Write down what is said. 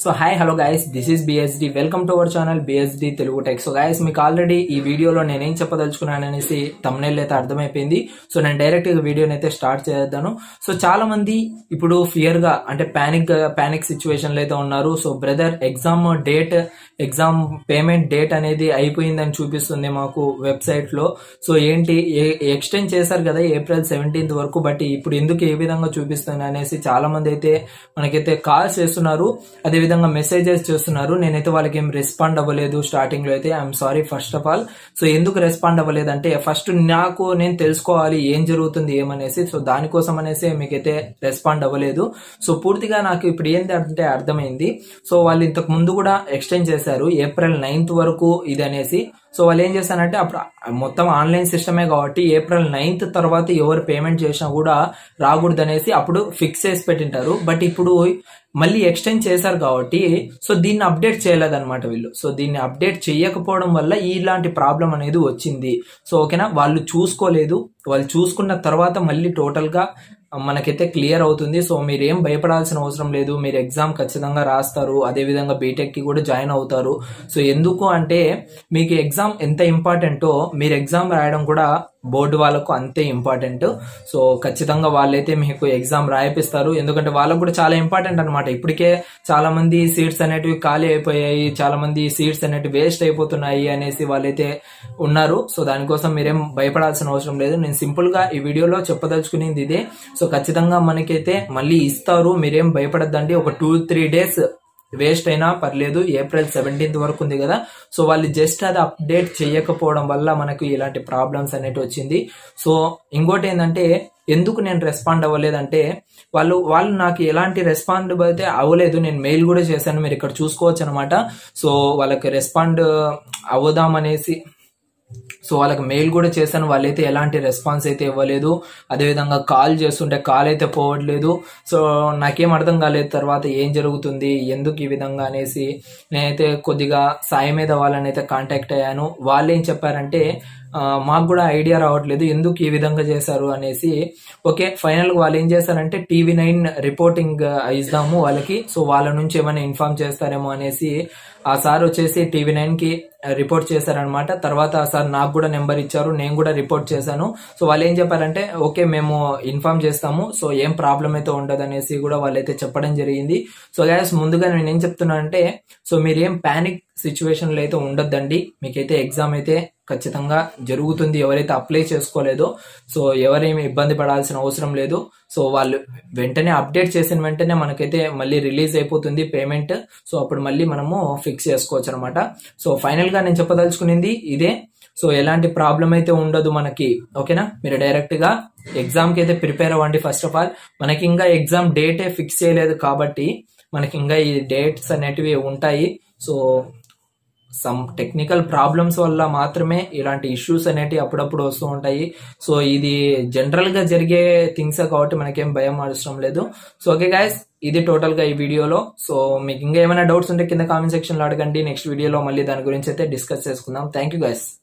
so hi hello guys this is BSD welcome to our channel BSD Telugu tech so guys మీకు already ఈ వీడియోలో నేనేం చెప్పదలుచుకున్నాను అనేసి తమ్నేల్ అయితే అర్థమైపోయింది సో నేను డైరెక్ట్ గా వీడియోని అయితే స్టార్ట్ చేద్దాను సో చాలా మంది ఇప్పుడు ఫియర్ గా అంటే పానిక్ పానిక్ సిచ్యువేషన్ లో అయితే ఉన్నారు so brother exam date exam payment date అనేది అయిపోయిందని చూపిస్తుంది మాకు వెబ్సైట్ లో సో ఏంటి ఎక్స్టెండ్ చేశారు కదా ఏప్రిల్ సెవెంటీన్త్ వరకు బట్ ఇప్పుడు ఎందుకు ఏ విధంగా చూపిస్తుంది అనేసి చాలా మంది అయితే మనకైతే కాల్స్ చేస్తున్నారు అదే విధంగా మెసేజెస్ చేస్తున్నారు నేనైతే వాళ్ళకి ఏం రెస్పాండ్ అవ్వలేదు స్టార్టింగ్ లో అయితే I'm sorry first of all so ఎందుకు రెస్పాండ్ అవ్వలేదు అంటే ఫస్ట్ నాకు నేను తెలుసుకోవాలి ఏం జరుగుతుంది ఏమనేసి సో దానికోసం అనేసి మీకైతే రెస్పాండ్ అవ్వలేదు సో పూర్తిగా నాకు ఇప్పుడు ఏంటి అంటే అర్థమైంది సో వాళ్ళు ఇంతకు ముందు కూడా ఎక్స్టెండ్ చేశారు ఏప్రిల్ నైన్త్ వరకు ఇది అనేసి సో వాళ్ళు ఏం చేశారంటే అప్పుడు మొత్తం ఆన్లైన్ సిస్టమే కాబట్టి ఏప్రిల్ నైన్త్ తర్వాత ఎవరు పేమెంట్ చేసినా కూడా రాకూడదు అనేసి అప్పుడు ఫిక్స్ చేసి పెట్టింటారు బట్ ఇప్పుడు మళ్ళీ ఎక్స్టెండ్ చేశారు కాబట్టి సో దీన్ని అప్డేట్ చేయలేదన్నమాట వీళ్ళు సో దీన్ని అప్డేట్ చేయకపోవడం వల్ల ఇలాంటి ప్రాబ్లం అనేది వచ్చింది సో ఓకేనా వాళ్ళు చూసుకోలేదు వాళ్ళు చూసుకున్న తర్వాత మళ్ళీ టోటల్ గా మనకైతే క్లియర్ అవుతుంది సో మీరు ఏం భయపడాల్సిన అవసరం లేదు మీరు ఎగ్జామ్ ఖచ్చితంగా రాస్తారు అదే విధంగా బీటెక్ కి కూడా జాయిన్ అవుతారు సో ఎందుకు అంటే మీకు ఎగ్జామ్ ఎంత ఇంపార్టెంటో మీరు ఎగ్జామ్ రాయడం కూడా బోర్డు వాళ్ళకు అంతే ఇంపార్టెంట్ సో ఖచ్చితంగా వాళ్ళైతే మీకు ఎగ్జామ్ రాయిపిస్తారు ఎందుకంటే వాళ్ళకు కూడా చాలా ఇంపార్టెంట్ అనమాట ఇప్పటికే చాలా మంది సీట్స్ అనేటివి ఖాళీ అయిపోయాయి చాలా మంది సీట్స్ అనేటివి వేస్ట్ అయిపోతున్నాయి అనేసి వాళ్ళైతే ఉన్నారు సో దానికోసం మీరేం భయపడాల్సిన అవసరం లేదు నేను సింపుల్ గా ఈ వీడియోలో చెప్పదలుచుకునేది ఇదే సో ఖచ్చితంగా మనకైతే మళ్ళీ ఇస్తారు మీరేం భయపడద్దండి ఒక టూ త్రీ డేస్ వేస్ట్ అయినా పర్లేదు ఏప్రిల్ సెవెంటీన్త్ వరకు ఉంది కదా సో వాళ్ళు జస్ట్ అది అప్డేట్ చేయకపోవడం వల్ల మనకు ఇలాంటి ప్రాబ్లమ్స్ అనేవి వచ్చింది సో ఇంకోటి ఏంటంటే ఎందుకు నేను రెస్పాండ్ అవ్వలేదంటే వాళ్ళు వాళ్ళు నాకు ఎలాంటి రెస్పాండ్ అయితే అవ్వలేదు నేను మెయిల్ కూడా చేశాను మీరు ఇక్కడ చూసుకోవచ్చు అనమాట సో వాళ్ళకి రెస్పాండ్ అవ్వదామనేసి సో వాళ్ళకి మెయిల్ కూడా చేశాను వాళ్ళైతే ఎలాంటి రెస్పాన్స్ అయితే ఇవ్వలేదు అదేవిధంగా కాల్ చేస్తుంటే కాల్ అయితే పోవట్లేదు సో నాకేం అర్థం కాలేదు తర్వాత ఏం జరుగుతుంది ఎందుకు ఈ విధంగా అనేసి నేనైతే కొద్దిగా సాయి మీద వాళ్ళని అయితే కాంటాక్ట్ అయ్యాను వాళ్ళు ఏం చెప్పారంటే మాకు కూడా ఐడియా రావట్లేదు ఎందుకు ఈ విధంగా చేశారు అనేసి ఓకే ఫైనల్ వాళ్ళు ఏం చేశారంటే టీవీ నైన్ రిపోర్టింగ్ ఇద్దాము వాళ్ళకి సో వాళ్ళ నుంచి ఏమైనా ఇన్ఫార్మ్ చేస్తారేమో అనేసి ఆ సార్ వచ్చేసి టీవీ నైన్ కి రిపోర్ట్ చేశారనమాట తర్వాత ఆ సార్ నాకు కూడా నెంబర్ ఇచ్చారు నేను కూడా రిపోర్ట్ చేశాను సో వాళ్ళు ఏం చెప్పారంటే ఓకే మేము ఇన్ఫార్మ్ చేస్తాము సో ఏం ప్రాబ్లం అయితే ఉండదు అనేసి కూడా వాళ్ళైతే చెప్పడం జరిగింది సో గ్యాస్ ముందుగా నేను ఏం చెప్తున్నానంటే సో మీరు ఏం పానిక్ సిచ్యువేషన్ లో అయితే ఉండొద్దండి మీకైతే ఎగ్జామ్ అయితే ఖచ్చితంగా జరుగుతుంది ఎవరైతే అప్లై చేసుకోలేదో సో ఎవరేమి ఇబ్బంది పడాల్సిన అవసరం లేదు సో వాళ్ళు వెంటనే అప్డేట్ చేసిన వెంటనే మనకైతే మళ్ళీ రిలీజ్ అయిపోతుంది పేమెంట్ సో అప్పుడు మళ్ళీ మనము ఫిక్స్ చేసుకోవచ్చు అనమాట సో ఫైనల్ గా నేను చెప్పదలుచుకునింది ఇదే సో ఎలాంటి ప్రాబ్లం అయితే ఉండదు మనకి ఓకేనా మీరు డైరెక్ట్ గా ఎగ్జామ్ కి అయితే ప్రిపేర్ అవ్వండి ఫస్ట్ ఆఫ్ ఆల్ మనకి ఇంకా ఎగ్జామ్ డేటే ఫిక్స్ చేయలేదు కాబట్టి మనకి ఇంకా ఈ డేట్స్ అనేటివి ఉంటాయి సో సమ్ టెక్నికల్ ప్రాబ్లమ్స్ వల్ల మాత్రమే ఇలాంటి ఇష్యూస్ అనేటివి అప్పుడప్పుడు వస్తూ ఉంటాయి సో ఇది జనరల్ గా జరిగే థింగ్స్ కాబట్టి మనకేం భయం అవసరం లేదు సో ఓకే గాయస్ ఇది టోటల్ గా ఈ వీడియోలో సో మీకు ఇంకా ఏమైనా డౌట్స్ ఉంటే కింద కామెంట్ సెక్షన్ లో అడగండి నెక్స్ట్ వీడియోలో మళ్ళీ దాని గురించి అయితే డిస్కస్ చేసుకుందాం థ్యాంక్ యూ గైస్